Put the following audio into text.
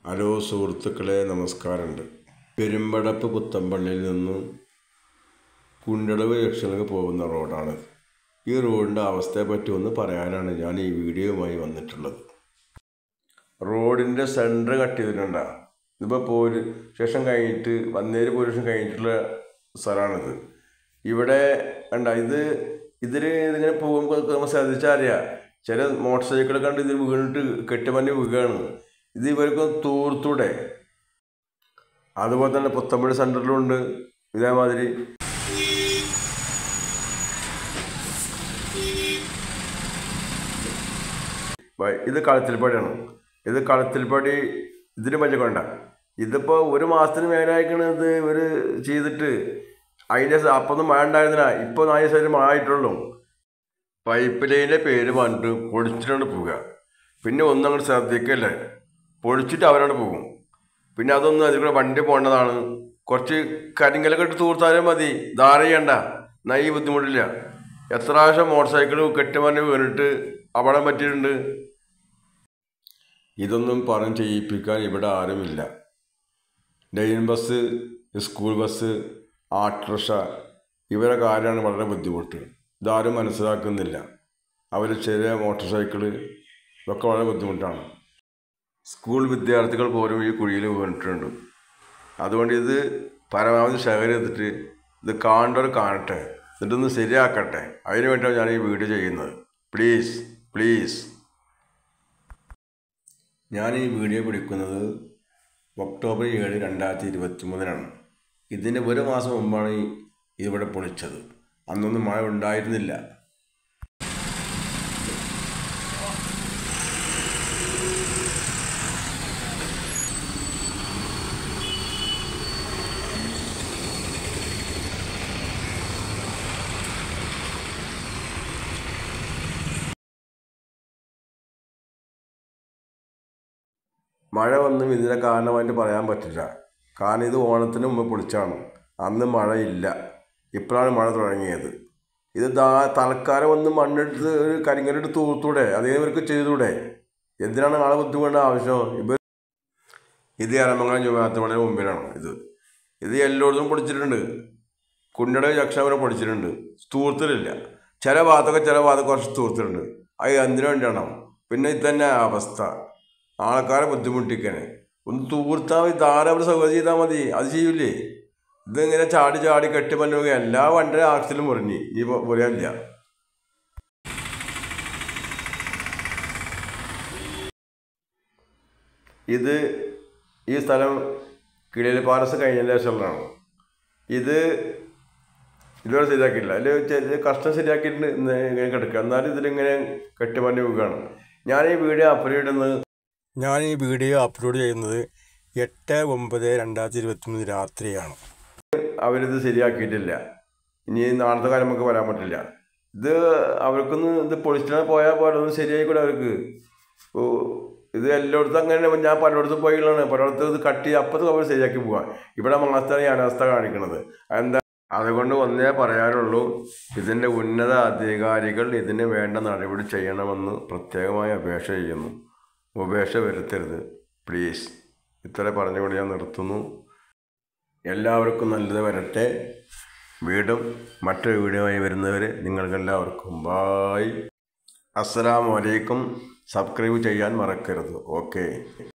hello സുഹൃത്തുക്കളെ നമസ്കാരമുണ്ട് പെരുമ്പടപ്പ് പുത്തമ്പള്ളിയിൽ നിന്നും കുണ്ടളവ് ജംഗ്ഷനിലേക്ക് പോകുന്ന റോഡാണ് ഈ റോഡിൻ്റെ അവസ്ഥയെപ്പറ്റി ഒന്ന് പറയാനാണ് ഞാൻ ഈ വീഡിയോയുമായി വന്നിട്ടുള്ളത് റോഡിൻ്റെ സെൻറ്റർ കട്ട് ചെയ്തിട്ടുണ്ട ഇതിപ്പോൾ പോലീ സ്റ്റേഷൻ കഴിഞ്ഞിട്ട് വന്നേര് പോലീസ് സ്റ്റേഷൻ കഴിഞ്ഞിട്ടുള്ള സ്ഥലമാണിത് ഇവിടെ കണ്ട ഇത് ഇതിൽ ഇതിങ്ങനെ പോകുമ്പോൾ നമ്മൾ ശ്രദ്ധിച്ചാൽ അറിയാം ചില മോട്ടോർ സൈക്കിളെ കണ്ട് ഇതിൽ വീണിട്ട് കെട്ടുമഞ്ഞ് വീഴുകയാണ് ഇത് ഇവർക്ക് തൂർത്തൂടെ അതുപോലെ തന്നെ പുത്തമ്പള്ളി സെൻറ്ററിലുണ്ട് ഇതേമാതിരി വ- ഇത് കളത്തിൽപ്പടിയാണ് ഇത് കളത്തിൽപ്പടി ഇതിന് പറ്റി കൊണ്ട ഇതിപ്പോൾ ഒരു മാസത്തിന് മേലായിക്കണ് ഇത് ഇവർ ചെയ്തിട്ട് അതിൻ്റെ അപ്പൊന്നും മഴ ഉണ്ടായിരുന്നില്ല ഇപ്പോൾ നാല് ദിവസം മഴ ആയിട്ടുള്ളൂ പൈപ്പ് ലൈനിൻ്റെ പേര് പറഞ്ഞിട്ട് പൊളിച്ചിട്ടാണ് പോവുക പിന്നെ ഒന്നും അങ്ങോട്ട് ശ്രദ്ധിക്കല്ലേ പൊളിച്ചിട്ട് അവരവിടെ പോകും പിന്നെ അതൊന്നും അതിൽ കൂടെ വണ്ടി പോകേണ്ടതാണ് കുറച്ച് കരിങ്കലൊക്കെ ഇട്ട് തൂർത്താലും മതി ധാര ചെയ്യണ്ട എന്നാ ഈ ബുദ്ധിമുട്ടില്ല എത്ര പ്രാവശ്യം മോട്ടോർ സൈക്കിൾ കെട്ടുമഞ്ഞ് വീണിട്ട് അപകടം പറ്റിയിട്ടുണ്ട് ഇതൊന്നും പറഞ്ഞ് ചെയ്യിപ്പിക്കാൻ ഇവിടെ ആരുമില്ല line bus school bus autorickshaw ഇവരെ കാര്യമാണ് വളരെ ബുദ്ധിമുട്ട് ഇതാരും മനസ്സിലാക്കുന്നില്ല അവർ ചെറിയ മോട്ടോർ സൈക്കിള് ഇതൊക്കെ വളരെ ബുദ്ധിമുട്ടാണ് സ്കൂൾ വിദ്യാർത്ഥികൾ പോലും ഈ കുഴിയിൽ വീണിട്ടുണ്ട് അതുകൊണ്ട് ഇത് പരമാവധി ശേഖരിച്ചിട്ട് ഇത് കാണേണ്ടവർ കാണട്ടെ എന്നിട്ടൊന്ന് ശരിയാക്കട്ടെ അതിന് വേണ്ടിയാണ് ഞാൻ ഈ വീഡിയോ ചെയ്യുന്നത് പ്ലീസ് പ്ലീസ് ഞാൻ ഈ വീഡിയോ പിടിക്കുന്നത് ഒക്ടോബർ ഏഴ് രണ്ടായിരത്തി ഇരുപത്തി മൂന്നിനാണ് ഇതിന് ഒരു മാസം മുമ്പാണ് ഈ ഇവിടെ പൊളിച്ചത് അന്നൊന്നും മഴ ഉണ്ടായിരുന്നില്ല മഴ ഒന്നും ഇതിനെ കാരണമായിട്ട് പറയാൻ പറ്റില്ല കാരണം ഇത് ഓണത്തിന് മുമ്പ് പൊളിച്ചാണ് അന്ന് മഴയില്ല ഇപ്പോഴാണ് മഴ തുടങ്ങിയത് ഇത് ദാ തൽക്കാലം ഒന്ന് മണ്ണെടുത്ത് ഒരു കരിങ്കല്ലെടുത്ത് തൂത്തൂടെ അതേ ഇവർക്ക് ചെയ്തൂടെ എന്തിനാണ് ആളെ ബുദ്ധിമുട്ടേണ്ട ആവശ്യം ഇവർ ഇത് എരമംഗലം ജുമാഅത്തുപള്ളിയുടെ മുമ്പിലാണ് ഇത് ഇത് എല്ലായിടത്തും പൊളിച്ചിട്ടുണ്ട് കുണ്ടട ജംഗ്ഷൻ വരെ പൊളിച്ചിട്ടുണ്ട് തൂർത്തലില്ല ചില ഭാഗത്തൊക്കെ ചില ഭാഗത്ത് കുറച്ച് തൂർത്തിട്ടുണ്ട് അത് എന്തിനു വേണ്ടിയാണോ പിന്നെ ഇത് തന്നെ അവസ്ഥ ആൾക്കാരെ ബുദ്ധിമുട്ടിക്കാന് ഒന്ന് തൂർത്താൽ മതി ധാരാളം അവർ സൗകര്യം ചെയ്താൽ മതി അത് ചെയ്യൂലേ ഇതിങ്ങനെ ചാടി ചാടി കെട്ടിപ്പല്ലോ എല്ലാ വണ്ടിയുടെ ആക്സിലും മുറിഞ്ഞ് ഈ മുറിയാനില്ല ഇത് ഈ സ്ഥലം കിളിയൽ പാലസ് കഴിഞ്ഞതിന് ശേഷമുള്ളതാണ് ഇത് ഇതുവരെ ശരിയാക്കിയില്ല അതിൽ ചെറിയ കഷ്ടം ശരിയാക്കിയിട്ടുണ്ട് ഇന്ന് ഇങ്ങനെ കിടക്കുക എന്നാലും ഇതിലിങ്ങനെ കെട്ടിമഞ്ഞ് വീഴുകയാണ് ഞാൻ ഈ വീഡിയോ അപ്ലോഡ് ഇടുന്നത് ഞാൻ ഈ വീഡിയോ അപ്ലോഡ് ചെയ്യുന്നത് എട്ട് ഒമ്പത് രണ്ടായിരത്തി ഇരുപത്തി മൂന്ന് രാത്രിയാണ് അവരിത് ശരിയാക്കിയിട്ടില്ല ഇനി നാളത്തെ കാലം നമുക്ക് വരാൻ പറ്റില്ല ഇത് അവർക്കൊന്ന് ഇത് പൊളിച്ചിട്ട് പോയാൽ പോലെ ഒന്ന് ശരിയായിക്കൂടെ അവർക്ക് ഓ ഇത് എല്ലായിടത്തും അങ്ങനെ ഞാൻ പലയിടത്തും പോയിട്ടാണ് പലയിടത്തും ഇത് കട്ട് ചെയ്ത് അപ്പത്തും അവർ ശരിയാക്കി പോവാം ഇവിടെ മാസത്താണ് ഈ അനാസ്ഥ കാണിക്കുന്നത് എന്താ അതുകൊണ്ട് ഒന്നേ പറയാനുള്ളൂ ഇതിൻ്റെ ഉന്നത അധികാരികൾ ഇതിന് വേണ്ട നടപടി ചെയ്യണമെന്ന് പ്രത്യേകമായി അപേക്ഷ ചെയ്യുന്നു ഉപേക്ഷ വരുത്തരുത് പ്ലീസ് ഇത്ര പറഞ്ഞുകൊണ്ട് ഞാൻ നിർത്തുന്നു എല്ലാവർക്കും നല്ലത് വരട്ടെ വീണ്ടും മറ്റൊരു വീഡിയോയുമായി വരുന്നവരെ നിങ്ങൾക്കെല്ലാവർക്കും ബായ് അസ്സലാമു അലൈക്കും സബ്സ്ക്രൈബ് ചെയ്യാൻ മറക്കരുത് ഓക്കെ